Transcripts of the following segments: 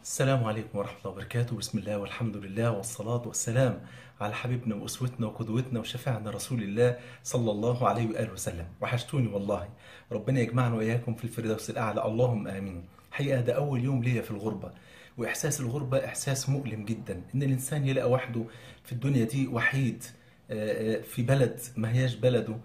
السلام عليكم ورحمة الله وبركاته بسم الله والحمد لله والصلاة والسلام على حبيبنا وأسوتنا وقدوتنا وشفاعنا رسول الله صلى الله عليه وآله وسلم وحشتوني والله ربنا يجمعنا وإياكم في الفردوس الأعلى اللهم آمين حقيقة ده أول يوم ليا في الغربة وإحساس الغربة إحساس مؤلم جدا إن الإنسان يلاقى وحده في الدنيا دي وحيد آه، آه، في بلد ما هياش بلده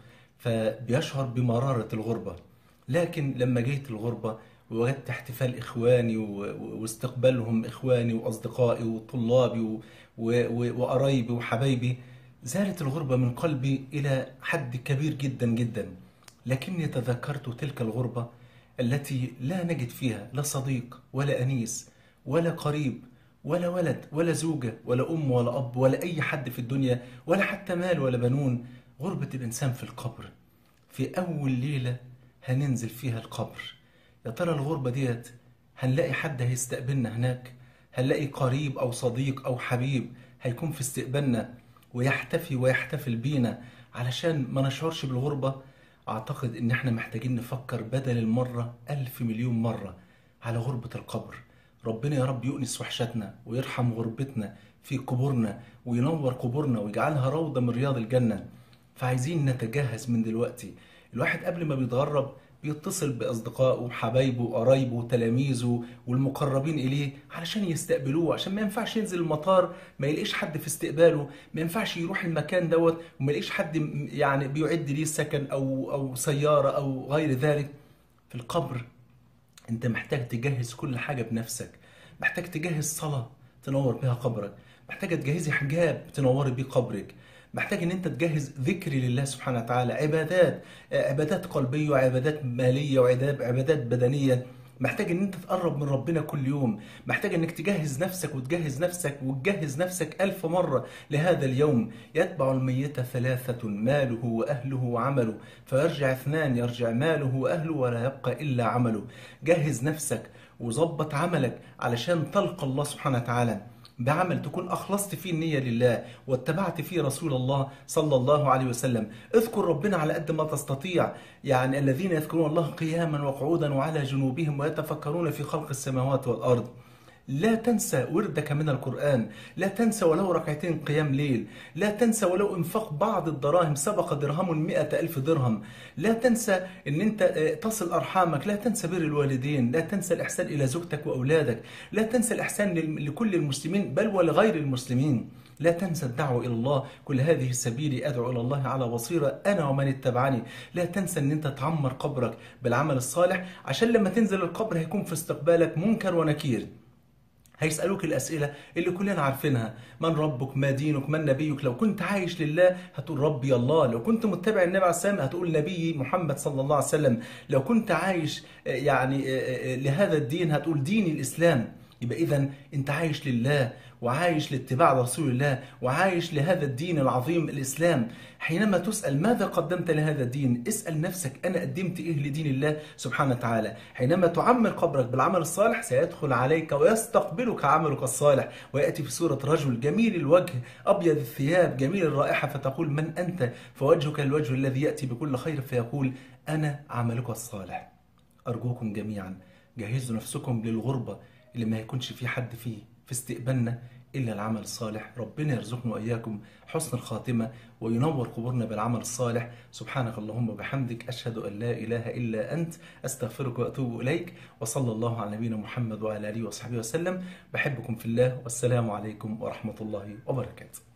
فبيشعر بمرارة الغربة لكن لما جيت الغربة ووجدت احتفال إخواني و- و- واستقبالهم إخواني وأصدقائي وطلابي و- و- و- وقرايبي وحبايبي زالت الغربة من قلبي إلى حد كبير جدا جدا لكني تذكرت تلك الغربة التي لا نجد فيها لا صديق ولا أنيس ولا قريب ولا ولد ولا زوجة ولا أم ولا أب ولا أي حد في الدنيا ولا حتى مال ولا بنون غربة الإنسان في القبر في أول ليلة هننزل فيها القبر يا ترى الغربة ديت هنلاقي حد هيستقبلنا هناك هنلاقي قريب أو صديق أو حبيب هيكون في استقبالنا ويحتفي ويحتفل بينا علشان ما نشعرش بالغربة أعتقد إن إحنا محتاجين نفكر بدل المرة ألف مليون مرة على غربة القبر ربنا يا رب يؤنس وحشتنا ويرحم غربتنا في قبورنا وينور قبورنا ويجعلها روضة من رياض الجنة فعايزين نتجهز من دلوقتي الواحد قبل ما بيتغرب بيتصل بأصدقائه وحبايبه وقرايبه وتلاميذه والمقربين إليه علشان يستقبلوه عشان ما ينفعش ينزل المطار ما يلاقيش حد في استقباله ما ينفعش يروح المكان دوت وما يلاقيش حد م- يعني بيعد ليه سكن أو أو سيارة أو غير ذلك في القبر انت محتاج تجهز كل حاجة بنفسك محتاج تجهز صلاة تنور بها قبرك محتاج تجهزي حجاب تنوري بيه قبرك محتاج ان انت تجهز ذكر لله سبحانه وتعالى عبادات آه، عبادات قلبية وعبادات مالية وعبادات بدنية محتاج ان انت تقرب من ربنا كل يوم محتاج انك تجهز نفسك وتجهز نفسك وتجهز نفسك ألف مرة لهذا اليوم يتبع الميت ثلاثة ماله وأهله وعمله فيرجع اثنان يرجع ماله وأهله ولا يبقى إلا عمله جهز نفسك وظبط عملك علشان تلقى الله سبحانه وتعالى بعمل تكون أخلصت فيه النية لله واتبعت فيه رسول الله صلى الله عليه وسلم اذكر ربنا على قد ما تستطيع يعني الذين يذكرون الله قياما وقعودا وعلى جنوبهم ويتفكرون في خلق السماوات والأرض لا تنسى وردك من القرآن لا تنسى ولو ركعتين قيام ليل لا تنسى ولو انفاق بعض الدراهم سبق درهم مئة ألف درهم لا تنسى ان انت آه، تصل أرحامك لا تنسى بر الوالدين لا تنسى الإحسان إلى زوجتك وأولادك لا تنسى الإحسان لل- لكل المسلمين بل ولغير المسلمين لا تنسى الدعوة إلى الله كل هذه السبيل أدعو إلى الله على بصيرة أنا ومن اتبعني لا تنسى أن أنت تعمر قبرك بالعمل الصالح عشان لما تنزل القبر هيكون في استقبالك منكر ونكير هيسألوك الأسئلة اللي كلنا عارفينها من ربك ما دينك من نبيك لو كنت عايش لله هتقول ربي الله لو كنت متبع النبي عليه السلام هتقول نبيي محمد صلى الله عليه وسلم لو كنت عايش آه، يعني آه، آه، لهذا الدين هتقول ديني الإسلام يبقى إذا أنت عايش لله وعايش لاتباع رسول الله وعايش لهذا الدين العظيم الإسلام حينما تسأل ماذا قدمت لهذا الدين اسأل نفسك أنا قدمت إيه لدين الله سبحانه وتعالى حينما تعمر قبرك بالعمل الصالح سيدخل عليك ويستقبلك عملك الصالح ويأتي في صورة رجل جميل الوجه أبيض الثياب جميل الرائحة فتقول من أنت فوجهك الوجه الذي يأتي بكل خير فيقول أنا عملك الصالح أرجوكم جميعا جهزوا نفسكم للغربة اللي ما يكونش في حد فيه في استقبالنا إلا العمل الصالح ربنا يرزقنا وإياكم حسن الخاتمة وينور قبورنا بالعمل الصالح سبحانك اللهم وبحمدك أشهد أن لا إله إلا أنت أستغفرك وأتوب إليك وصلى الله على نبينا محمد وعلى آله وصحبه وسلم بحبكم في الله والسلام عليكم ورحمة الله وبركاته